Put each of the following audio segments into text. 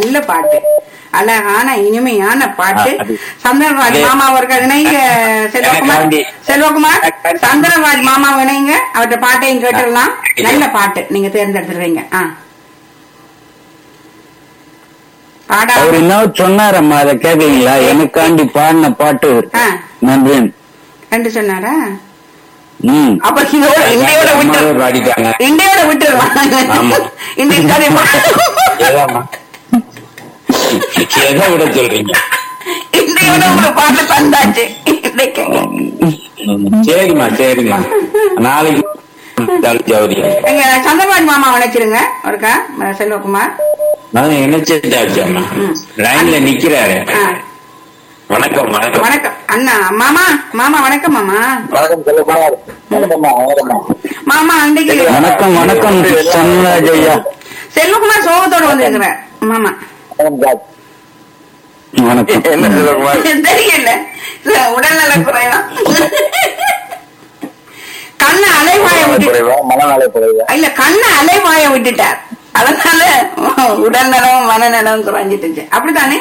நல்ல பாட்டு அழகான இனிமையான பாட்டு ஆ, அது- சந்திரராஜ் அது- மாமா அவர்கள் இணைங்க செல்வகுமார் எனக்காண்டி- செல்வகுமார் எனக்காண்டி- சந்திரராஜ் மாமா இணைங்க அவர்கிட்ட பாட்டையும் கேட்டுடலாம் நல்ல பாட்டு நீங்க தேர்ந்தெடுத்துருவீங்க ஆ பாடா அவர் என்ன சொன்னாரம்மா அதை கேட்கீங்களா எனக்காண்டி பாடின பாட்டு ஆ. நன்றேன் ரெண்டு சொன்னாரா ம் அப்ப இதோட இண்டையோட அம்மாவே விட்டு பாடிட்டாங்க இண்டையோட விட்டுருவாங்க ஆமா. இன்றைக்கு கதை ஏதாம்மா? எதை விட சொல்றீங்க இன்றையோட ஒரு பாட்டு தந்தாச்சு இன்றைக்கு சரிம்மா சரிம்மா நாளைக்கு ஜவுரி எங்க சந்திரபாஜ் மாமா வளைச்சிருங்க ஒருக்கா ம- செல்வகுமார் நான் நினைச்சிட்டாச்சம்மா ம். லைன்ல நிக்கிறாரு ஆ, வணக்கம் வணக்கம் வணக்கம் அண்ணா மாமா மாமா வணக்கம் மாமா வணக்கம் செல்லுமார் வணக்கம்மா வணக்கம்மா மாமா அன்றைக்கு வணக்கம் வணக்கம் சன்ராஜ் ஐயா செல்வகுமார் சோகத்தோட வந்திருக்கிறேன் மாமா வணக்கம் என்ன செல்லுமார் தெரியல உடல்நல குறைவா கண்ண அலைவாய விட்டு குறைவா மனநல குறைவா இல்ல கண்ண அலைவாய விட்டுட்டார் அதனால உடல்நலம் மனநலம் குறைஞ்சிட்டுச்சு அப்படித்தானே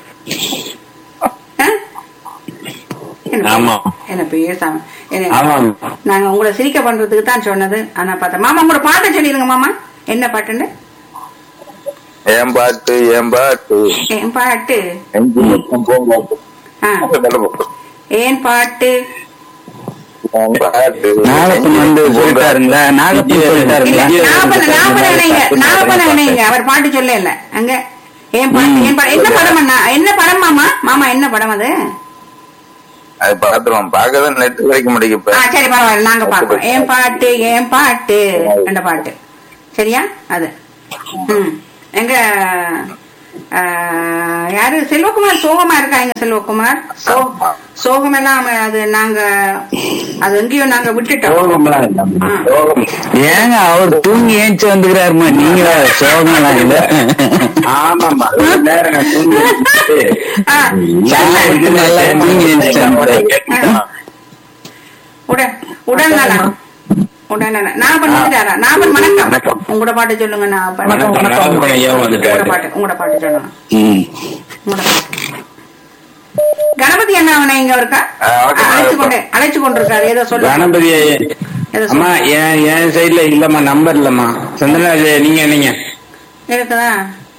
ஆ? என்ன- ஆமா. என்ன பேசாம என்ன- ஆமாம் நாங்க உங்களை சிரிக்க பண்றதுக்கு தான் சொன்னது ஆனா பார்த்தா மாமா உங்களோட பாட்டை சொல்லிருங்க மாமா என்ன பாட்டுன்னு ஏன் பாட்டு ஏன் பாட்டு என் பாட்டு எஞ்சி மட்டும் போங்காட்டு ஆ, ஏன் பாட்டு ஏன் பாட்டு நாகப்பன் வந்து சொல்லிட்டாருங்களா நாகப்பன் இல்ல சொல்லிட்டாருங்களா நாப்பன நாப்பன இணைங்க நாப்பன இணைங்க அவர் பாட்டு சொல்ல இல்ல அங்க ஏன் பாட்டு ஏன் பாட்டு என்ன படம் அண்ணா? என்ன படம் மாமா மாமா என்ன படம் அது அது பாத்துருவோம் பார்க்கதான் நெட் கிடைக்க மாட்டேங்குது ஆ சரி பரவாயில்ல நாங்க பாப்போம் ஏன் பாட்டு ஏன் பாட்டு என்ற பாட்டு சரியா அது ம் எங்க ஆ, யாரு செல்வகுமார் சோகமா இருக்காங்க செல்வகுமார் சோ- சோகமெல்லாம் அது நாங்க அது எங்கேயோ நாங்க விட்டுட்டோம் சோகம்லாம் இல்ல ஆ. சோகம் ஏங்க அவர் தூங்கி ஏஞ்சி வந்துக்கிறாருமா நீங்க சோகம்லாம் இல்ல ஆமாமா ஒரு நேரம் நான் தூங்கி வச்சுட்டு, ஆ, சாலை விட்டு நல்லா தூங்கி ஏஞ்சிட்டாரு உடன் உடல் நலம் உடல் நலம் நாகப்பன் வந்துட்டாரா நாகப்பன் வணக்கம் உங்களோட பாட்டு சொல்லுங்க நாகப்பன் வணக்கம், வணக்கம். ஐயா வந்துட்டாரு. உங்களோட பாட்டு உங்களோட பாட்டு சொல்லுங்க ம் உங்களோட பாட்டு கணபதி அண்ணா அவனை இங்க இருக்கா ஆ, வணக்கம், அழைச்சு வணக்கம். கொண்டு அழைச்சு கொண்டிருக்காரு ஏதோ சொல்லுங்க கணபதி ஏதோ அம்மா சொல்லுங்க என் என் சைடுல இல்லம்மா நம்பர் இல்லம்மா சந்திரராஜ் நீங்க நீங்க இருக்குதா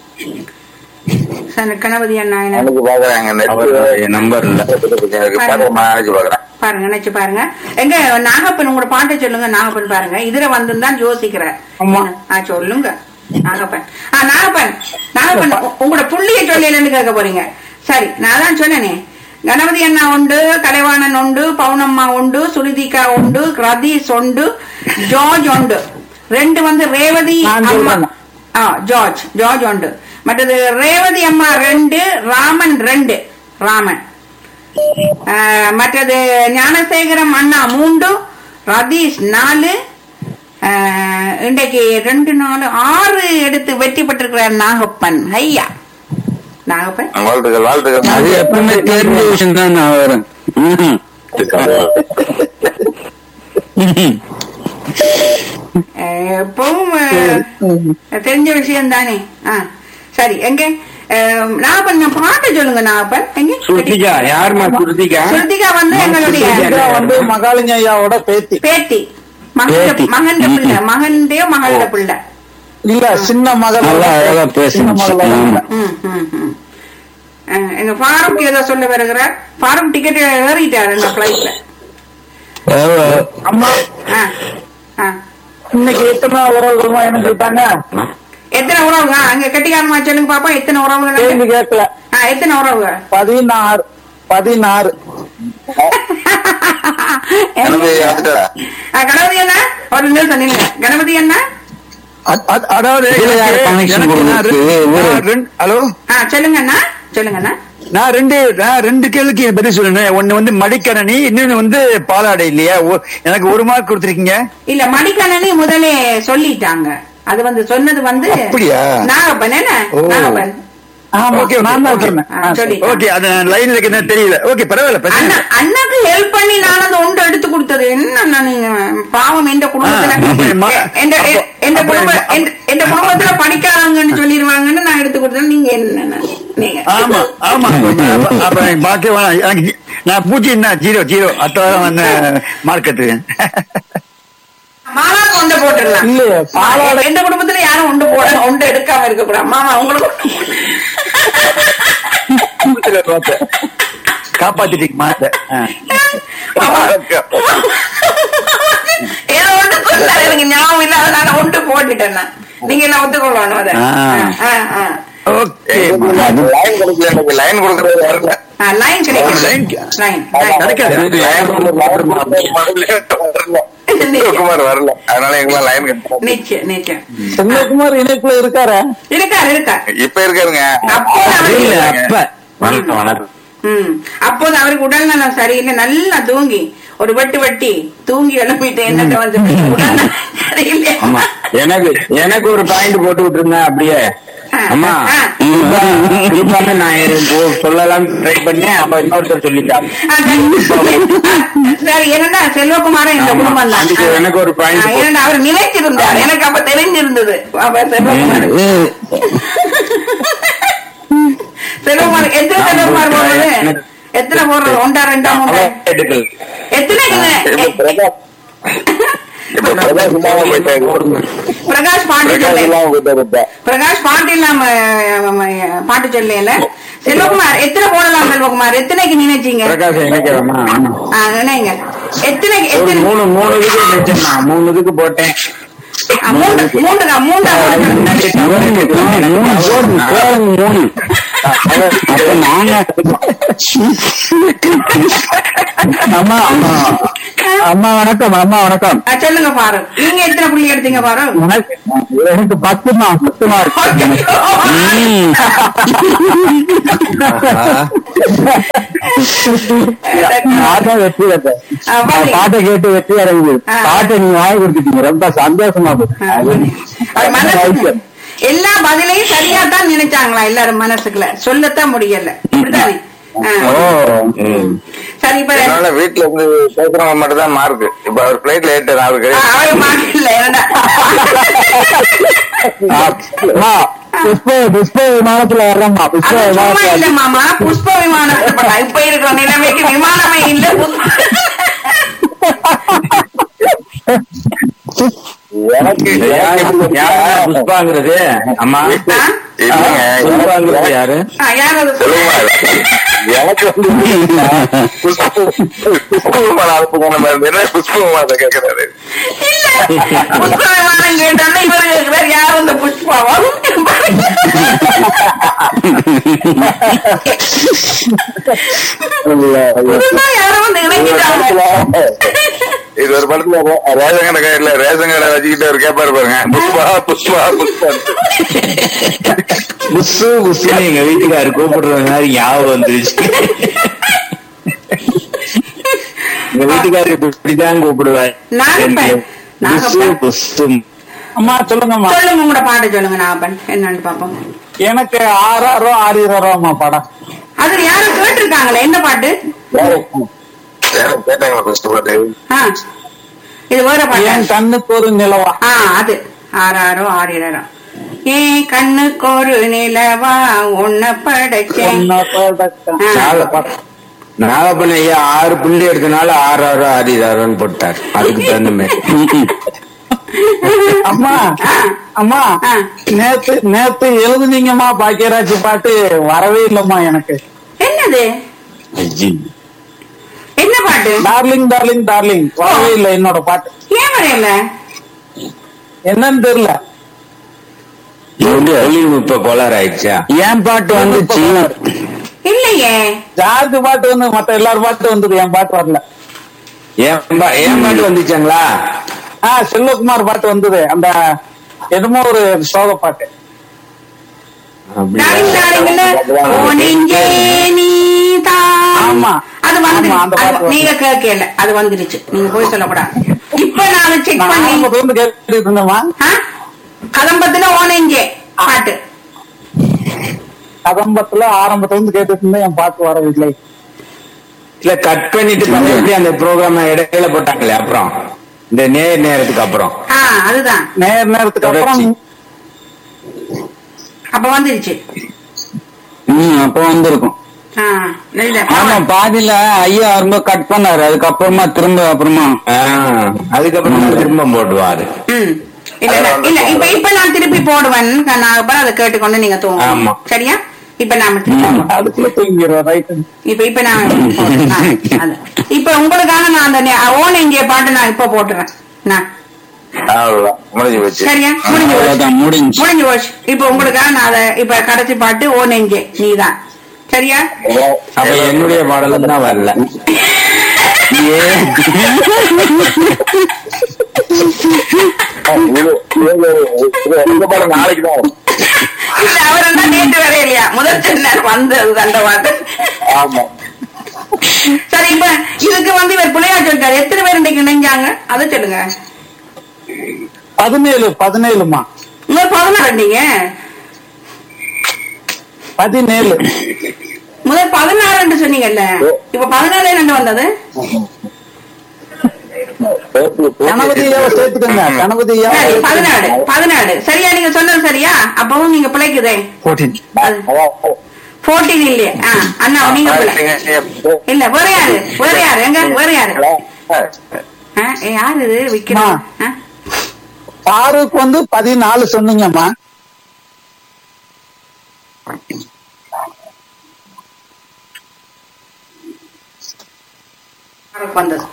சரி கணபதி அண்ணா என்ன எனக்கு பாக்குறாங்க என் நம்பர் இல்ல பாக்குறேன் பாருங்க நினைச்சு பாருங்க எங்க நாகப்பன் உங்களோட பாட்டை சொல்லுங்க நாகப்பன் பாருங்க இதுல வந்து தான் யோசிக்கிறேன் ஆ சொல்லுங்க நாகப்பன் ஆ நாகப்பன் நாகப்பன் உ- உங்களோட புள்ளிய சொல்லலன்னு கேட்க போறீங்க சரி நான் தான் சொன்னேனே கணபதி அண்ணா உண்டு கலைவாணன் உண்டு பவுனம்மா உண்டு சுருதிகா உண்டு ரதீஷ் உண்டு ஜார்ஜ் உண்டு ரெண்டு வந்து ரேவதி அம்மா ஆ ஜார்ஜ் ஜார்ஜ் உண்டு மற்றது ரேவதி அம்மா ரெண்டு ராமன் ரெண்டு ராமன் ஆஹ் மற்றது ஞானசேகரம் அண்ணா மூன்று ரதீஷ் நாலு ஆஹ் இன்றைக்கு ரெண்டு நாலு ஆறு எடுத்து வெற்றி பெற்றிருக்கிறார் நாகப்பன் ஐயா நாகப்பன் வாழ்த்துக்கள் வாழ்த்துக்கள் அது எப்பவுமே தெரிஞ்ச விஷயம் தான் நான் வரும் ம்ஹும். ம்ஹும். ஆஹ் எப்பவும் ஆஹ் தெரிஞ்ச விஷயம் தானே ஆ சரி எங்க ஆஹ் நாகப்பன் நான் பாட்ட சொல்லுங்க நாகப்பன் எங்க ஸ்ருதிகா யாருமா ஸ்ருதிகா ஸ்ருதிகா வந்து எங்களுடைய ஸ்ருதிகா வந்து மகாலிங்க ஐயாவோட பேத்தி பேத்தி மகன் பேத்தி. மகன் பிள்ளை மகன்டையோ மகளோட பிள்ளை இல்ல சின்ன மகள் நல்லா அழகா பேசுங்க. சின்ன மகளோட ஆமா. பிள்ளை. ம், ம், ம். அஹ், எங்க ஃபாரூக் ஏதோ சொல்ல வருகிறார் ஃபாரூக் டிக்கெட் ஏறிட்டாரு இந்த பிளைட்ல எவ்வளவு? அம்மா இன்னைக்கு எத்தனை உறவுகளுமா என்ன சொல்லிட்டாங்க எத்தனை உறவுங்க அங்க கட்டிக்காரமா சொல்லுங்க பாப்பா எத்தனை கேள்வி உறவுகள் கேட்கல ஆ, எத்தனை உறவுகள் பதினாறு பதினாறு ஆ, கணபதி அண்ணா ஒரு நிமிஷம் நில்லுங்க கணபதி அண்ணா அ- அ- அதாவது இதுல யார் எனக்கு- connection எனக்கு நான் கொடுக்குறது? ரெண்டு- ஊரு. நான் ரெண்டு- ஹலோ ஆ சொல்லுங்க அண்ணா சொல்லுங்க அண்ணா நான் ரெண்டு நான் ரெண்டு கேள்விக்கு பதில் சொல்லுறேன் ஒண்ணு வந்து மடிக்கணனி இன்னொன்னு வந்து பாலாடை இல்லையா ஒ- எனக்கு ஒரு மார்க் கொடுத்துருக்கீங்க இல்ல மடிக்கணனி முதலே சொல்லிட்டாங்க அது வந்து சொன்னது வந்து அப்படியா? நாகப்பன் என்ன ஓ. நாகப்பன் ஓகே நான் தான் சொன்னேன் ஆ, சொல்லிட்டேன். ஓகே அது லைன்ல என்ன தெரியல ஓகே பரவாயில்ல பிரச்சனை அண்ணா இல்லை. அண்ணாக்கு ஹெல்ப் பண்ணி நான் அந்த ஒன்று எடுத்து கொடுத்தது என்ன அண்ணா நீங்க பாவம் எந்த குடும்பத்துல ஆ, அப்ப ம- எ- எந்த எ- எந்த அப்ப குடும்ப ம- எந்த- எந்த குடும்பத்துல படிக்காதவங்கன்னு சொல்லிடுவாங்கன்னு நான் எடுத்து கொடுத்தா நீங்க என்ன நீங்க ஆமா ஆமா அப்ப- அப்ப பாக்கி வேணாம் எனக்கு நான் பூச்சி என்ன ஜீரோ ஜீரோ அத்தவாரம் வந்து மார்க்கெட்டு மாமா உண்டை போட்டுடலாம் இல்லையே, பாலாடை- எந்த குடும்பத்துல யாரும் உண்டு போட உண்டு எடுக்காம இருக்க கூடாது மாமா உங்களுக்கு காப்பாத்திட்டு மாத்த ஏதோ ஒன்று சொன்னாரு எனக்கு ஞாபகம் இல்ல அதனால உண்டு போட்டுட்டேன் நான். நீங்க எல்லாம் ஒத்துக்கொள்ளணும் அதை ஆ. ஆ, ஆ. ஓகே லைன் கொடுக்கல எனக்கு லைன் கொடுக்கறது வரல ஆ, லைன் கிடைக்கும் லைன் லைன் கிடைக்காது குமார் வரல அதனால எங்களாம் லைன் கிடையாது நிச்சயம் நிச்சயம் செந்தில்குமார் இணைப்புல இருக்காரா இருக்காரு இருக்கா இப்ப இருக்காருங்க அப்போ அவருக்கு இல்ல அப்ப வணக்கம் வணக்கம் ம் அப்போது அவருக்கு உடல் நலம் சரியில்லை நல்லா தூங்கி ஒரு வெட்டு வெட்டி தூங்கி எழுப்பிட்டு என்னட்ட வந்து உடல் நலம் சரியில்லை ஆமா எனக்கு எனக்கு ஒரு பாயிண்ட் போட்டு விட்டுருந்தேன் அப்படியே அம்மா ஆ. இப்ப நான் எனக்கு சொல்லலாம் ட்ரை பண்ணேன் அப்ப இன்னொருத்தர் சொல்லிட்டாங்க ஆ, சரி. ஆ, சரி என்னடா செல்வகுமாரன் இந்த ஆமா. குடும்பம் தான் அதுக்கு எனக்கு ஒரு point ஆ, ஏன்னா அவர் நிலைத்திருந்தார் எனக்கு அப்ப தெரிஞ்சிருந்தது அப்ப செல்வகுமார் செல்வகுமார் எத்தனை செல்வகுமார் போடுறது எனக்கு- எத்தனை போடுறது ஒன்றா ரெண்டா மூணு எடுக்கல எத்தனை இப்ப பிரகாஷ் இப்ப பிரகாஷ் இல்லாம போயிட்டாரு பிரகாஷ் பாண்டி பிரகாஷ் சொல்ல இல்லாம போயிட்டாரு இப்ப பிரகாஷ் பாண்டி இல்லாம அஹ், பாட்டு சொல்லல செல்வகுமார் எத்தனை போடலாம் செல்வகுமார் எத்தனைக்கு நினைச்சீங்க பிரகாஷ் நினைக்கிறோமா ஆ, நினைங்க எத்தனைக்கு ஒரு எத்தனை மூணு மூணு இதுக்கு நினைச்சேன் நான் மூணு இதுக்கு போட்டேன் ஆ, மூன்று மூன்றுக்கா மூன்றா அம்மா அம்மா அம்மா வணக்கம் அம்மா வணக்கம் ஆ, சொல்லுங்க பாரு நீங்க எத்தனை புள்ளி எடுத்தீங்க பாரு எனக்கு எனக்கு பத்துமா பத்துமா இருக்கு பாட்டை வெற்றி பெற்றேன். ஆ, பாரு. பாட்டை கேட்டு வெற்றி அடைஞ்சு ஆ. பாட்டை நீங்க வாங்கி கொடுத்துட்டீங்க ரொம்ப சந்தோஷமா போச்சு. ஆ, அது மனசுக்கு எல்லா பதிலையும் சரியா தான் நினைச்சாங்களா எல்லாரும் மனசுக்குள்ள சொல்லத்தான் முடியல அப்படித்தானே ஆ. சரி இப்ப அதனால வீட்டுல இருந்து பேசுறவங்க மட்டும் தான் மார்க் இப்ப அவர் பிளைட்ல ஏற்றாரு அவருக்கு ஆ, அவரு மாட்டில்ல என்னடா அம்மா, புஷ்ப புஷ்ப விமானத்துல வர்றோம்மா புஷ்ப அது சும்மா விமானத்துல இல்ல மாமா புஷ்ப விமானத்துல பண்ணா. இப்ப இருக்கிற நிலைமைக்கு விமானமே இல்ல எனக்கு புஷ்பாங்கிறது அம்மா ஆ? இல்லைங்க புஷ்பாங்கிறது யாரு ஆ, யார் அது சொல்லுங்க எனக்கு வந்து புஷ்ப புஷ்ப விமானம் அனுப்புங்க நம்ம என்ன புஷ்ப விமானத்தை கேட்கிறாரு இல்ல புஷ்ப விமானம் கேட்டோன்னா இவரு கேட்கிறார் யார் அந்த புஷ்பாவா புதுசா யாரோ வந்து இணைஞ்சிட்டாங்க இது ஒரு படத்துல ரே- ரேஷன் கடை கையில ரேஷன் கடை வச்சுக்கிட்டு ஒரு கேப்பாரு பாருங்க புஷ்பா புஷ்பா புஷ்பா புஷு புஷுன்னு எங்க வீட்டுக்காரு கூப்பிடுற மாதிரி ஞாபகம் வந்துருச்சு எங்க வீட்டுக்காரரு இப்படிதான் கூப்பிடுவார் நாகப்பன். புஷு நாகப்பன். புஷு அம்மா சொல்லுங்கம்மா சொல்லுங்க உங்களோட பாட்ட சொல்லுங்க நாகப்பன் என்னன்னு பாப்போம் எனக்கு ஆறாயிரம் ஆறாயிரம்மா படம் அது யாரும் கேட்டிருக்காங்களே என்ன பாட்டு கேட்டாங்க ஃபர்ஸ்ட் பாட்டு ஆ இது வேற என் பாட்டு கண்ணுக்கு ஒரு நிலவா ஆ அது ஆறாரோ ஆறிரம் ஏன் கண்ணுக்கு ஒரு நிலவா உன்னை படைச்சேன் ஒன்ன படக்கம். ஆ. நல்ல படம். நாகப்பன் ஐயா ஆறு புள்ளி எடுத்தனால ஆறு ஆறு ஆறிதாரோன்னு போட்டார் அதுக்கு தகுந்த மாதிரி அம்மா அம்மா ஆ. நேத்து நேத்து எழுதுனீங்கம்மா பாக்கியராஜ் பாட்டு வரவே இல்லம்மா எனக்கு என்னது ஐயோ. என்ன பாட்டு டார்லிங் டார்லிங் டார்லிங் வரவே இல்லை என்னோட பாட்டு ஏன் வரையல என்னன்னு தெரியல இது வந்து தொழில்நுட்ப கோளாறு ஆயிடுச்சா என் பாட்டு வந்துச்சு இல்லையே ஜார்ஜ் பாட்டு வந்து மத்த எல்லார் பாட்டு வந்தது என் பாட்டு வரல ஏன் பா- ஏன் பாட்டு வந்துச்சாங்களா ஆ செல்வகுமார் பாட்டு வந்தது அந்த என்னமோ ஒரு சோக பாட்டு அப்படியா? டார்லிங் டார்லிங்ல ஓ நெஞ்சே நீதான் ஆமா. அது வந்து ஆமா, அந்த பாட்டு வந்து. நீங்க கேட்கல அது வந்துருச்சு நீங்க போய் சொல்லக்கூடாது இப்ப நான் செக் நான் பண்ணி ஆரம்பத்துல இருந்து கேட்டுட்டு இருந்தேம்மா ஆ? கதம்பத்துல ஓ நெஞ்சே பாட்டு கதம்பத்துல ஆரம்பத்துல இருந்து கேட்டுட்டு இருந்தேன் என் பாட்டு வரவில்லை இல்ல கட் பண்ணிட்டு பண்ணிட்டு அந்த ப்ரோக்ராம் இடையில போட்டாங்களே அப்புறம் இந்த நேர் நேரத்துக்கு அப்புறம் ஆ அதுதான் நேர் நேரத்துக்கு அப்புறம் தொடர்ச்சி. அப்ப வந்துருச்சு ம் அப்ப வந்திருக்கும் ஆ, இல்ல, ஆமா பாதியில ஐயா ரொம்ப கட் பண்ணாரு அதுக்கப்புறமா திரும்ப அப்புறமா ஆ, அதுக்கப்புறம் தான் திரும்ப போட்டுவாரு ம். இல்ல இல்ல இல்ல இப்ப இப்ப நான் திருப்பி போடுவேன் நான் அப்புறம் அதை கேட்டுக்கொண்டு நீங்க தூங்க ஆமா. சரியா இப்ப நாம திருப்பி போடுவோம். அதுக்குள்ள தூங்கிடுவோம் ரைட்டு இப்ப இப்ப நான் போடுறேன். ஆ, அது. இப்ப உங்களுக்காக நான் அந்த நெ- ஓன இங்கே பாட்டு நான் இப்ப போட்டுறேன் நான் அவ்வளவுதான் முடிஞ்சு போச்சு சரியா முடிஞ்சு போச்சு அவ்வளவுதான் முடிஞ்சு முடிஞ்சு போச்சு இப்ப உங்களுக்காக நான் அதை இப்ப கடைசி பாட்டு ஓ நெஞ்சே நீதான் சரியா அப்ப என்னுடைய பாடலும் தான் வரல இது இது- இது இந்த பாடம் நாளைக்கு தான் வரும். இல்ல அவர் என்ன நேற்று வர இல்லையா முதல் சொன்னார் வந்தது அந்த பாட்டு ஆமா சரி இப்ப இதுக்கு வந்து இவர் பிள்ளையா சொல்லிட்டாரு எத்தனை பேர் இன்னைக்கு இணைஞ்சாங்க அதை சொல்லுங்க பதினேழு பதினேழுமா உங்க பதினாறு நீங்க பதினேழு முதல் பதினாறுன்னு சொன்னீங்கல்ல இப்ப பதினாலு ரெண்டு வந்தது பேசி- பேசி- கணபதியாவை சேர்த்துக்கங்க கணபதியாவை சரி, பதினாறு பதினாறு சரியா நீங்க சொன்னது சரியா அப்பவும் நீங்க பிழைக்குதே போட்டீன் அதான். போர்டீன் இல்லையே ஆ, அண்ணா நீங்க பிள்ளை இல்ல வேற யாரு வேற யாரு எங்க வேற யாரு ஆ, ஏ, யாரு இது விக்ரம் ஆ? பாருக்கு வந்து பதினாலு சொன்னீங்கம்மா ஃபாரூக் வந்தது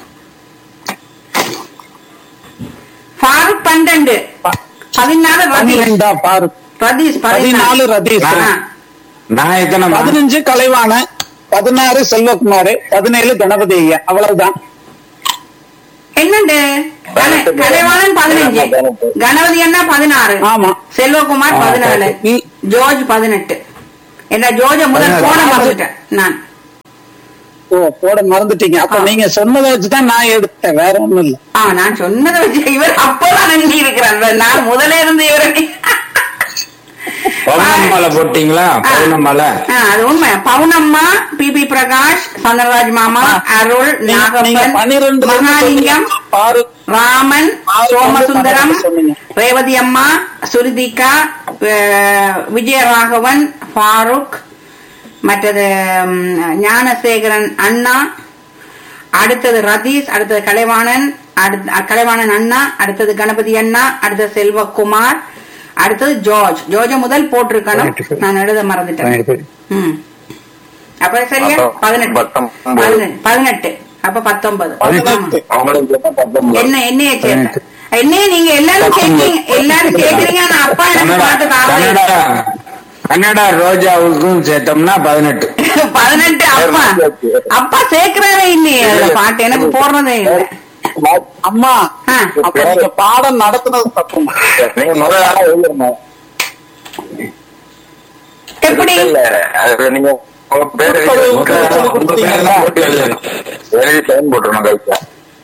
ஃபாரூக் பன்னெண்டு பதினாலு ரதீஷ் பன்னிரெண்டா பாருக்கு ரதீஷ் பதினாலு ரதீஷ். ஆ. நான் எத்தனை பதினஞ்சு கலைவான பதினாறு செல்வகுமார் பதினேழு கணபதி ஐயா அவ்வளவுதான் என்னண்டு கலை- கலைவாணன் பதினஞ்சு கணபதி அண்ணா பதினாறு ஆமா. செல்வகுமார் பதினாலு இ- ஜோர்ஜ் பதினெட்டு என்ன ஜோர்ஜ முதல் போன மறந்துட்டேன் நான் ஓ போட மறந்துட்டீங்க அப்ப ஆ. நீங்க சொன்னதை வச்சுதான் நான் எடுத்தேன் வேற ஒண்ணும் இல்ல ஆ நான் சொன்னதை வச்சு இவர் அப்போதான் எண்ணி இருக்கிறார் நான் முதல்ல இருந்து இவரை பௌர்ணமலை போட்டீங்களா பௌர்ணமலை ஆ, அது உண்மை பவுனம்மா பி பி பிரகாஷ் சந்திரராஜ் மாமா அருள் நீங்க நாகப்பன் பன்னிரெண்டு மகாலிங்கம் பாரு ராமன் ஆறு சோமசுந்தரம் வந்து சொன்னீங்க. ரேவதி அம்மா சுருதிகா அஹ், விஜயராகவன் ஃபாரூக் மற்றது ம், ஞானசேகரன் அண்ணா அடுத்தது ரதீஷ் அடுத்தது கலைவாணன் அடுத்த கலைவாணன் அண்ணா அடுத்தது கணபதி அண்ணா அடுத்தது செல்வகுமார் அடுத்தது ஜார்ஜ் ஜார்ஜ முதல் போட்டிருக்கணும் நான் எழுத மறந்துட்டேன் ம் அப்ப சரியா அப்ப பதினெட்டு பத்தொன்பது. பதினெட்டு பதினெட்டு அப்ப பத்தொன்பது பதினெட்டு. அவங்களுக்கு என்ன பத்தொன்பது. என்ன என்னைய சேர்த்த என்னைய நீங்க எல்லாரும் கேட்கறீங்க எல்லாரும் கேட்கறீங்க ஆனா அப்பா எனக்கு கன்னடா பாட்டு கன்னடா கன்னடா ரோஜாவுக்கும் சேர்த்தோம்னா பதினெட்டு பதினெட்டு அப்பா அப்பா சேர்க்கிறாரே இல்லையே அதுல பாட்டு எனக்கு போடுறதே இல்லை அம்மா ஆ. அப்ப நீங்க பாடம் நடத்துனது தப்புமா நீங்க முதல் ஆளா எழுதுறீங்க எப்படி இல்ல அது நீங்க உங்க பேரு முப்பது, உங்க முப்பது சொல்லி உங்க கொடுத்தீங்களா? பேரு போட்டு எழுதுங்க. எழுதி சைன் போட்டுருணும் கைக்கு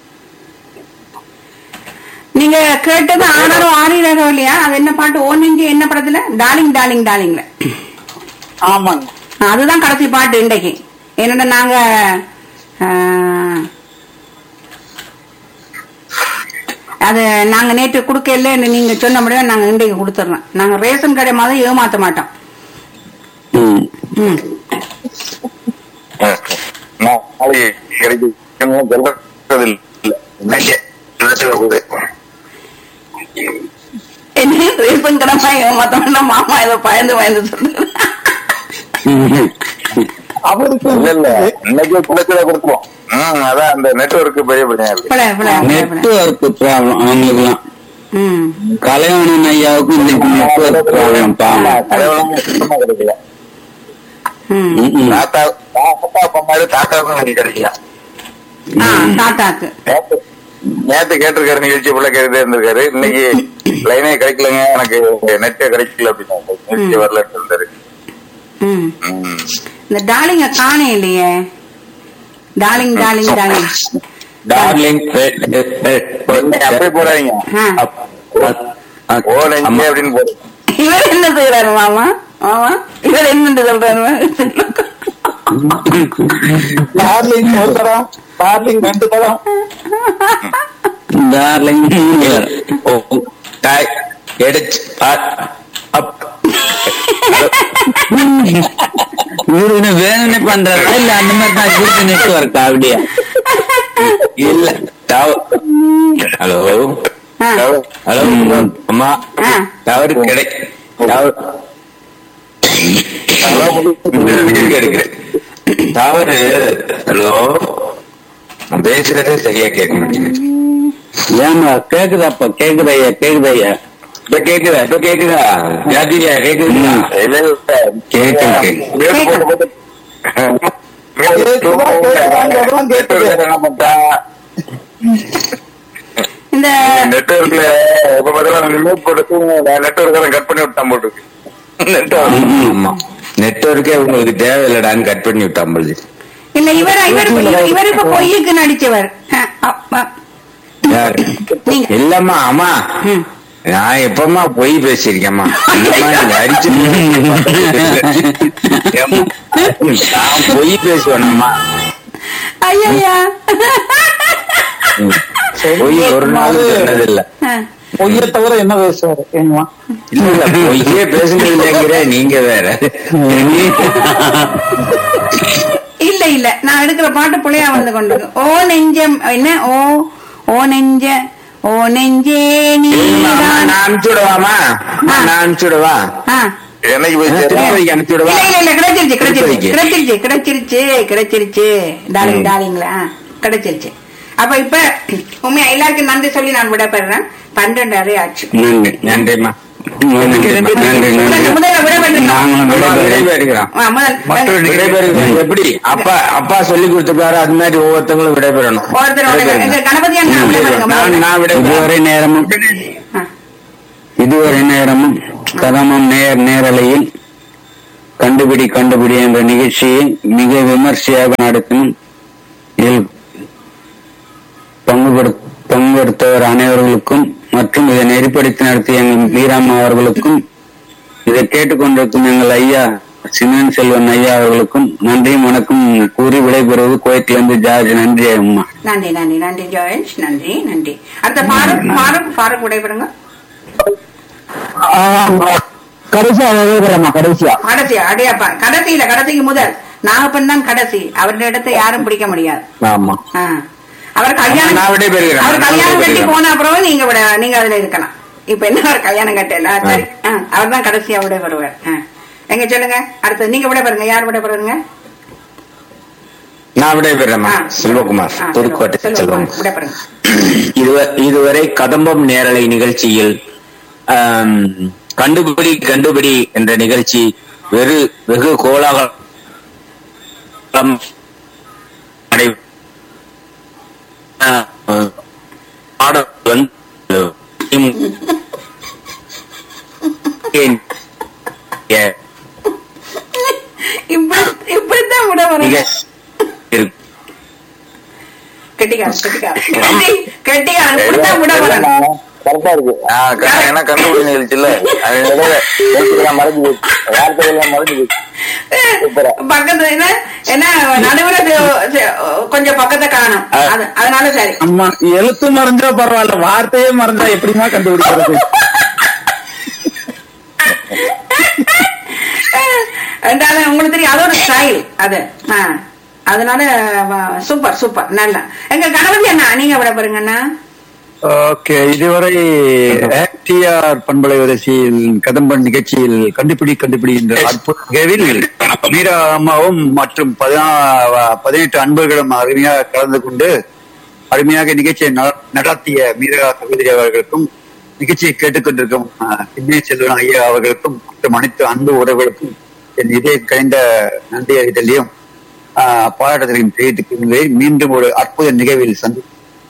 நீங்க கேட்டது ஆனாலும் ஆறிடாரோ இல்லையா அது என்ன பாட்டு ஓ நெஞ்சு என்ன படத்துல டார்லிங் டார்லிங் டார்லிங்ல ஆமாங்க அதுதான் கடைசி பாட்டு இன்றைக்கு என்னடா நாங்க ஆ, அது நாங்க நேற்று கொடுக்கல நீங்க சொன்ன முடியும் நாங்க இன்றைக்கு கொடுத்துறோம் நாங்க ரேஷன் கடை மாதிரி ஏமாத்த மாட்டோம் ம். ம் நான் நாளைக்கு கிடைக்கும் சொல்றது இல்ல இன்னைக்கு நினைச்சு போகுது. என்ன ரேஷன் கடை மாதிரி ஏமாத்த மாட்டோம் மாமா ஏதோ பயந்து பயந்து சொல்றது அவருக்கு இல்ல இல்ல இன்னைக்கு குளத்துல கொடுப்போம் ம் அதான் அந்த நெட்வொர்க் பெரிய பிரச்சனை இருக்கு பிள்ளை பிள்ளை பிள்ளை, பிள்ளை. நெட்வொர்க் ப்ராப்ளம் அவங்களுக்குலாம் ம் கலைவாணன் ஐயாவுக்கும் இன்னைக்கு நெட்வொர்க் ப்ராப்ளம் பாவம் தலைவலாம் சுத்தமா கிடைக்கல ம் ம், ம். தாத்தா தாத்தா அப்பா மாதிரி தாத்தாவுக்கும் எனக்கு கிடைக்கல ஆ தாத்தாக்கு நேத்து நேத்து கேட்டிருக்காரு நிகழ்ச்சி போல கேட்டுட்டே இருந்திருக்காரு இன்னைக்கு லைனே கிடைக்கலங்க எனக்கு நெட்டே கிடைக்கல அப்படின்னு நிகழ்ச்சி வரலன்னு இருந்தாரு ம் ம். இந்த டார்லிங்க காணே இல்லையே டார்லிங் டார்லிங் டார்லிங் டார்லிங் நீங்க அப்படியே போடாதீங்க ஓ நெஞ்சே அப்படின்னு போடு இவர் என்ன செய்யறாரு மாமா மாமா இவர் என்ன சொல்றாரு டார்லிங் ஒரு தரம் டார்லிங் ரெண்டு தரம் டார்லிங் ஓ டாய் எடுச்சு அப் இவரு என்ன வேணும்னே பண்றாரா இல்ல அந்த மாதிரி தான் இவருக்கு நெட்வொர்க் அப்படியா இல்ல ஹலோ ஆ. ஹலோ அம்மா ஆ. தவறு கிடை தவறு எடுக்கிறேன் தவறு ஹலோ நான் பேசுறதே சரியா கேட்க மாட்டேங்குது ஏமா கேக்குதாப்பா கேக்குதா ஐயா கேக்குதா ஐயா இப்ப கேக்குதா இப்ப கேக்குதா ஜாதிரியா கேக்குதுங்களா இல்ல, இல்ல. கேக்கு கேக்கு மியூட் போட்டு போட்டு- மியூட் போட்டு என்ன பண்றா? இந்த நெட்வொர்க்ல இப்ப பாத்தீங்கன்னா மியூட் போட்டு நெட்வொர்க் கட் பண்ணி விட்டான் போட்டுருக்கு நெட்வொர்க் ஆமா நெட்வொர்க்கே உங்களுக்கு தேவையில்லடான்னு கட் பண்ணி விட்டான் பொழுது இல்ல இவர் இவர் இவர் இவர் இப்ப பொய்யுக்கு நடிச்சவர் ஆ, அப்ப. யாரு நீங்க. இல்லம்மா அம்மா ம். நான் எப்பமா பொய் பேசியிருக்கேம்மா இல்லம்மா, நீங்க அடிச்சு ஏம்மா, நான் பொய் பேசுவேனம்மா ஐயா பொய் ஒரு நாள் சொன்னதில்ல பொய்ய தவிர என்ன பேசுவாரு ஏமா இல்ல இல்ல பொய்யே பேசுனது இல்லைங்கிற நீங்க வேற இல்ல இல்ல நான் எடுக்கிற பாட்டு புள்ளையா வந்து கொண்டு ஓ நெஞ்சம் என்ன ஓ ஓ நெஞ்ச ஓ நெஞ்சே இல்லம்மா, அம்மா, நீதான் நான் அனுப்பிச்சு விடவாமா அம்மா, நான் அனுப்பிச்சு விடவா ஆ. என்னைக்கு போய் சேரும்? திருப்பதிக்கு அனுப்பிச்சு விடவா இல்ல இல்ல இல்ல கிடைச்சிருச்சு கிடைச்சிருச்சு திருப்பதிக்கு. கிடைச்சிருச்சு கிடைச்சிருச்சு கிடைச்சிருச்சு டாலிங் டாலிங்களா கிடைச்சிருச்சு அப்ப இப்ப உண்மையா எல்லாருக்கும் நன்றி சொல்லி நான் விட பெறேன் பன்னெண்டு அரை ஆச்சு நன்றி நன்றிம்மா நன்றி நன்றி முதல்ல நன்றி முதல்ல விட வேண்டும் நாங்களும் விடைபெறுகிறோம் ஆ, முதல் விடைபெறுகிறோம் எப்படி அப்பா அப்பா சொல்லி கொடுத்துருக்காரு அது மாதிரி ஒவ்வொருத்தவங்களும் விடைபெறணும் ஒருத்தரோட இந்த கணபதி அண்ணா விடைபெறுங்க நான் முதல்ல. நான் விடை இதுவரை நேரமும் ஆ. இதுவரை நேரமும் கதமம் நேர் நேரலையில் கண்டுபிடி கண்டுபிடி என்ற நிகழ்ச்சியை மிக விமர்சையாக நடத்தினும் இதில் பங்கு பெடு- பங்கெடுத்தவர் அனைவர்களுக்கும் மற்றும் இதை நெறிப்படுத்தி நடத்திய எங்கள் வீராம்மா அவர்களுக்கும் இதை கேட்டுக்கொண்டிருக்கும் எங்கள் ஐயா சிமன் செல்வன் ஐயா அவர்களுக்கும் நன்றியும் வணக்கம் கூறி விடைபெறுவது குவைத்திலிருந்து ஜார்ஜ் நன்றி அம்மா நன்றி நன்றி நன்றி ஜோயன்ஸ் நன்றி நன்றி அடுத்த ஃபாரூக் ஃபாரூக் ஃபாரூக் விடைபெறுங்க கடைசியா எழுதுறேம்மா கடைசியா கடைசி அடையாப்பா கடைசியில கடைசிக்கு முதல் நாகப்பன் தான் கடைசி அவருடைய இடத்தை யாரும் பிடிக்க முடியாது ஆமா ஆ. அவர் கல்யாணம் நான் விடைபெறுகிறேன். அவர் நான் கல்யாணம் கட்டி விடைபெறுகிறேன். போன அப்புறம் நீங்க விட நீங்க அதுல இருக்கலாம் இப்ப என்ன அவர் கல்யாணம் கட்டல சரி அவர் தான் கடைசியா விட வருவார் எங்க சொல்லுங்க அடுத்தது நீங்க விட பாருங்க யார் விட பாருங்க நான் விடைபெறேம்மா ஆ. செல்வகுமார் ஆ, புதுக்கோட்டை செல்வகுமார், செல்வம் விட பாருங்க இதுவ- இதுவரை கதம்பம் நேரலை நிகழ்ச்சியில் ஆம், கண்டுபிடி கண்டுபிடி என்ற நிகழ்ச்சி வெறு வெகு கோலாகலம் நடை- ஆ, பாடல் வந்து இம்- ஏன் ஏ- இப்படி இப்படித்தான் விட மிக வருங்க இருக்கு கெட்டிக்காரன் கெட்டிக்காரன் கெட்டி- கெட்டிக்காரன் இப்படித்தான் விட வரணும் கரெக்டா இருக்கு ஆ, க- ஏன்னா கண்டுபிடி நிகழ்ச்சி இல்ல அது இடையில எழுத்துக்கெல்லாம் மறைஞ்சு போச்சு வார்த்தைகள்லாம் மறைஞ்சு போச்சு சூப்பரா. பக்கத்துல என்ன என்ன நடுவுல இது- இது கொஞ்சம் பக்கத்தை காணும் அது அதனால சரி அம்மா எழுத்து மறைஞ்சா பரவாயில்ல வார்த்தையே மறைஞ்சா எப்படிமா கண்டுபிடிக்கிறது என்றாலும் உங்களுக்கு தெரியும் அது ஒரு ஸ்டைல் அது ஆ. அதனால வ- சூப்பர் சூப்பர் நல்லா எங்க கணவன் என்ன நீங்க விட பாருங்க அண்ணா ஓகே இதுவரை டிஆர் பண்பலை வரிசையில் கதம்பன் நிகழ்ச்சியில் கண்டுபிடி கண்டுபிடி என்ற அற்புத நிகழ்வில் மீரா அம்மாவும் மற்றும் பதினா- பதினெட்டு அன்பர்களும் அருமையாக கலந்து கொண்டு அருமையாக நிகழ்ச்சியை நட- நடத்திய மீரா சகோதரி அவர்களுக்கும் நிகழ்ச்சியை கேட்டுக்கொண்டிருக்கும் அஹ், சின்ன செல்வன் ஐயா அவர்களுக்கும் மற்றும் அனைத்து அன்பு உறவுகளுக்கும் என் இதய கழிந்த நன்றி அறிதலையும் பாராட்டத்தையும் தெரிவித்துக் கொள்கிறேன் மீண்டும் ஒரு அற்புத நிகழ்வில் சந்தி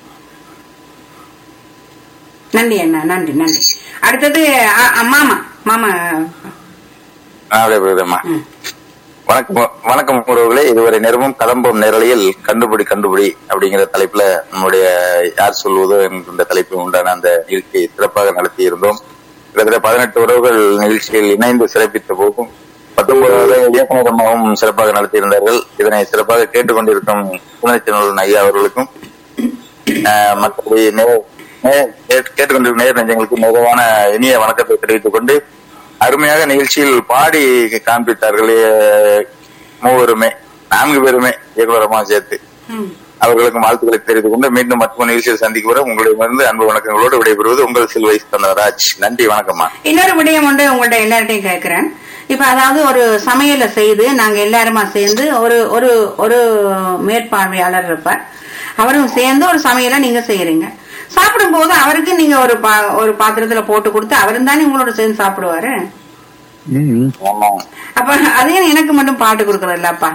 நன்றி அண்ணா நன்றி நன்றி அடுத்தது அ- அ- மாமா மாமா ஆ, அப்படியே போகுதம்மா ம். வணக்கம் வணக்கம் உறவுகளே இதுவரை நேரமும் கதம்பம் நேரலையில் கண்டுபிடி கண்டுபிடி அப்படிங்கிற தலைப்புல நம்முடைய யார் சொல்வதோ என்கின்ற தலைப்பில் உண்டான அந்த நிகழ்ச்சியை சிறப்பாக நடத்தி இருந்தோம் கிட்டத்தட்ட பதினெட்டு உறவுகள் நிகழ்ச்சியில் இணைந்து சிறப்பித்த போகும் பத்தொன்பதாவது இயக்குனர் அம்மாவும் சிறப்பாக நடத்தியிருந்தார்கள் இதனை சிறப்பாக கேட்டுக்கொண்டிருக்கும் புனச்செல்வன் ஐயா அவர்களுக்கும் ஆஹ், மற்றபடி நே- நே- கேட்டு- கேட்டுக்கொண்டிருக்கும் நேர் நெஞ்சங்களுக்கு மிகவான இனிய வணக்கத்தை தெரிவித்துக் கொண்டு அருமையாக நிகழ்ச்சியில் பாடி காண்பித்தார்களே மூவருமே நான்கு பேருமே இயக்குனரமா சேர்த்து ம். அவர்களுக்கும் வாழ்த்துக்களை தெரிவித்துக் கொண்டு மீண்டும் மற்றொரு நிகழ்ச்சியில் சந்திக்க வர உங்களிடமிருந்து அன்பு வணக்கங்களோடு விடைபெறுவது உங்கள் சில்வை தந்தராஜ் நன்றி வணக்கம்மா இன்னொரு விடயம் ஒன்று உங்கள்ட்ட எல்லார்ட்டையும் கேட்கிறேன் இப்ப அதாவது ஒரு சமையலை செய்து நாங்க எல்லாருமா சேர்ந்து ஒரு ஒரு ஒரு மேற்பார்வையாளர் இருப்பார் அவரும் சேர்ந்து ஒரு சமையலை நீங்க செய்யறீங்க சாப்பிடும் போது அவருக்கு நீங்க ஒரு பா- ஒரு பாத்திரத்துல போட்டு கொடுத்து அவரும் தானே உங்களோட சேர்ந்து சாப்பிடுவாரு ம். ஆமா அப்ப அதையும் எனக்கு மட்டும் பாட்டு கொடுக்கறதில்லப்பா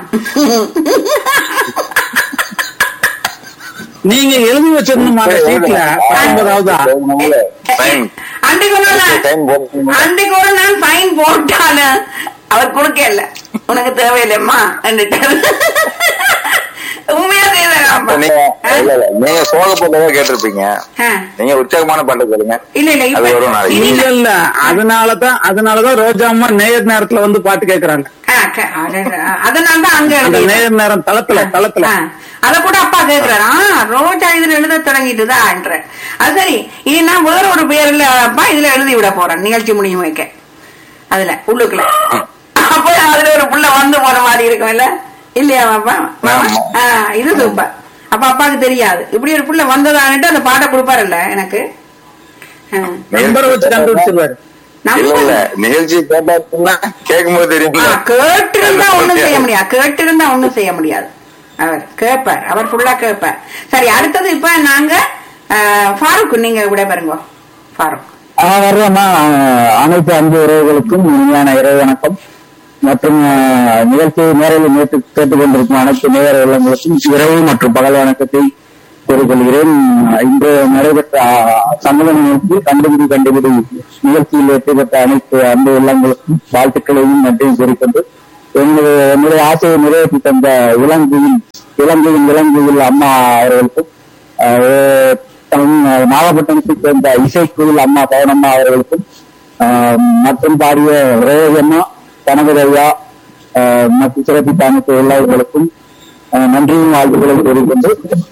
நீங்க எழுதி வச்சிருந்தோம் அந்த சீட்ல பத்தொன்பதாவதா Fine. அன்றைக்கு ஒரு நாள் Fine போடுங்க. அன்றைக்கு ஒரு நாள் ஃபைன் போட்டாலும் அவர் கொடுக்கல உனக்கு தேவையில்லைம்மா உண்மையா அப்ப நீங்க இல்ல, இல்ல, நீங்க சோக போட்டதா கேட்டிருப்பீங்க ஆ. நீங்க உற்சாகமான பாட்டு கேளுங்க இல்ல இல்ல இப்ப அது வரும் நாளைக்கு. இனி இல்ல இல்ல அதனாலதான் அதனாலதான் ரோஜா அம்மா நேர் நேரத்துல வந்து பாட்டு கேக்குறாங்க ஆ, க- அட- அதனாலதான் அங்க அந்த எழுதி நேர் நேரம் தளத்துல தளத்துல ஆ, அத கூட அப்பா கேக்குறாரு ஆ, ரோஜா இதுல எழுத தொடங்கிட்டுதான்ற அது சரி இனி நான் வேற ஒரு பேர்ல அப்பா இதுல எழுதி விட போறேன் நிகழ்ச்சி முடியும் வைக்க அதுல உள்ளுக்குள்ள அப்ப அதுல ஒரு புள்ள வந்து போற மாதிரி இருக்கும்ல இல்லையா பாப்பா மாமா? ஆமா. ஆ, இது சூப்பர் அப்ப அப்பாவுக்கு தெரியாது இப்படி ஒரு புள்ள வந்ததான்ட்டு அந்த பாட்டை கொடுப்பாருல்ல எனக்கு ஆ. நம்பரை வச்சு கண்டுபிடிச்சிருவாரு இல்ல இல்ல நம்ம நிகழ்ச்சி கேட்டா கேட்கும் போது தெரியும் ஆ, கேட்டிருந்தா ஒண்ணும் செய்ய முடியாது கேட்டிருந்தா ஒண்ணும் செய்ய முடியாது அவர் கேட்பார் அவர் ஃபுல்லா கேட்பார் சரி அடுத்தது இப்ப நாங்க ஆ, ஃபாரூக் நீங்க விட பாருங்க ஃபாரூக் நான் வர்றேன்னா அனைத்து அன்பு உறவுகளுக்கும் இனிமையான இரவு வணக்கம் மற்றும் அஹ், நிகழ்ச்சியை நேரில் நேற்று கேட்டுக்கொண்டிருக்கும் அனைத்து நேர உள்ளங்களுக்கும் இரவு மற்றும் பகல் வணக்கத்தை கூறிக்கொள்கிறேன் இன்று நடைபெற்ற அஹ், சமூக நிகழ்ச்சி கண்டுபிடி கண்டுபிடி நிகழ்ச்சியில் வெற்றி பெற்ற அனைத்து அன்பு உள்ளங்களுக்கும் வாழ்த்துக்களையும் நன்றியும் கூறிக்கொண்டு என்னுடைய என்னுடைய ஆசையை நிறைவேற்றி தந்த இளங்குயில் இளங்குயில் இளங்குயில் அம்மா அவர்களுக்கும் அஹ், தம்- நாகப்பட்டினத்தைச் சேர்ந்த இசைக்குயில் அம்மா பவனம்மா அவர்களுக்கும் ஆஹ், மற்றும் பாடிய ரோஜம்மா கனகதையா மற்றும் சிறப்பித்த அனைத்து உள்ளவர்களுக்கும் ஆஹ், நன்றியும் வாழ்த்துக்களை கூறிக்கொண்டு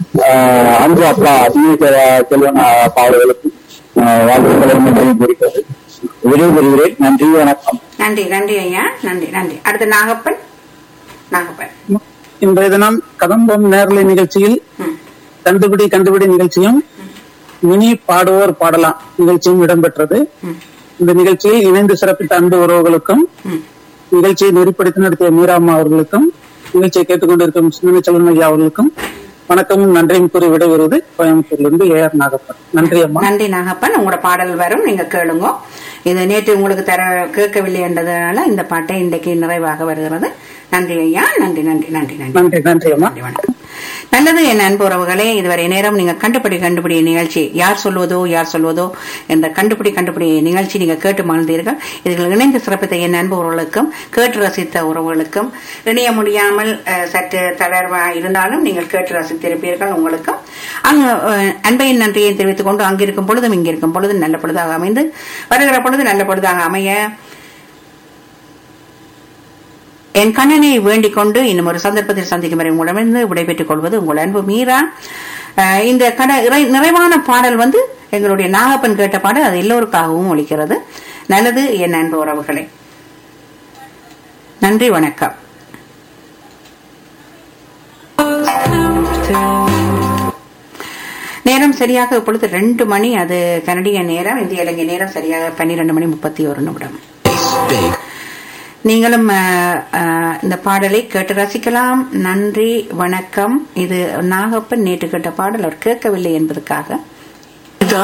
ஆஹ், அன்பு அப்பா சிவ செல்வன் அப்பா அவர்களுக்கும் ஆஹ், வாழ்த்துக்களை நன்றியும் கூறிக்கொண்டு விடைபெறுகிறேன் நன்றி வணக்கம் நன்றி நன்றி ஐயா நன்றி நன்றி அடுத்து நாகப்பன் நாகப்பன் இன்றைய தினம் கதம்பம் நேரலை நிகழ்ச்சியில் ம். கண்டுபிடி கண்டுபிடி நிகழ்ச்சியும் மினி பாடுவோர் பாடலாம் நிகழ்ச்சியும் இடம்பெற்றது ம். இந்த நிகழ்ச்சியில் இணைந்து சிறப்பித்த அன்பு உறவுகளுக்கும் ம். நிகழ்ச்சியை நெறிப்படுத்தி நடத்திய மீராம்மா அவர்களுக்கும் நிகழ்ச்சியை கேட்டுக்கொண்டிருக்கும் சின்னச்சலன் ஐயா அவர்களுக்கும் வணக்கமும் நன்றியும் கூறி விடைபெறுவது கோயம்புத்தூரிலிருந்து ஏ ஆர் நாகப்பன் நன்றி அம்மா நன்றி நாகப்பன் உங்களோட பாடல் வரும் நீங்க கேளுங்க இது நேற்று உங்களுக்கு தர கேட்கவில்லை என்றதுனால இந்த பாட்டை இன்றைக்கு நிறைவாக வருகிறது நன்றி ஐயா நன்றி நன்றி நன்றி நன்றி நன்றி நன்றி அம்மா நன்றி வணக்கம் நல்லது என் அன்பு உறவுகளே இதுவரை நேரம் நீங்க கண்டுபிடி கண்டுபிடி நிகழ்ச்சி யார் சொல்வதோ யார் சொல்வதோ என்ற கண்டுபிடி கண்டுபிடி நிகழ்ச்சி நீங்க கேட்டு மகிழ்ந்தீர்கள் இதில் இணைந்து சிறப்பித்த என் அன்பு உறவுகளுக்கும் கேட்டு ரசித்த உறவுகளுக்கும் இணைய முடியாமல் அஹ், சற்று தளர்வா இருந்தாலும் நீங்கள் கேட்டு ரசித்திருப்பீர்கள் உங்களுக்கும் அங்கு அஹ், அன்பையின் நன்றியை தெரிவித்துக் கொண்டு அங்கிருக்கும் பொழுதும் இங்கிருக்கும் பொழுதும் நல்ல பொழுதாக அமைந்து வருகிற பொழுது நல்ல பொழுதாக அமைய என் கண்ணனை வேண்டிக் கொண்டு இன்னும் ஒரு சந்தர்ப்பத்தில் சந்திக்கும் வரை உங்களிடமிருந்து விடைபெற்றுக் கொள்வது உங்கள் அன்பு மீரா அஹ் இந்த கட இறை- நிறைவான பாடல் வந்து எங்களுடைய நாகப்பன் கேட்ட பாடல் அது எல்லோருக்காகவும் ஒலிக்கிறது நல்லது என் அன்பு உறவுகளே நன்றி வணக்கம் நேரம் சரியாக இப்பொழுது ரெண்டு மணி அது கனடிய நேரம் இந்திய இலங்கை நேரம் சரியாக பன்னிரண்டு மணி முப்பத்தி ஒரு நிமிடம் நீங்களும் அஹ், அஹ், இந்த பாடலை கேட்டு ரசிக்கலாம் நன்றி வணக்கம் இது நாகப்பன் நேற்று கேட்ட பாடல் அவர் கேட்கவில்லை என்பதற்காக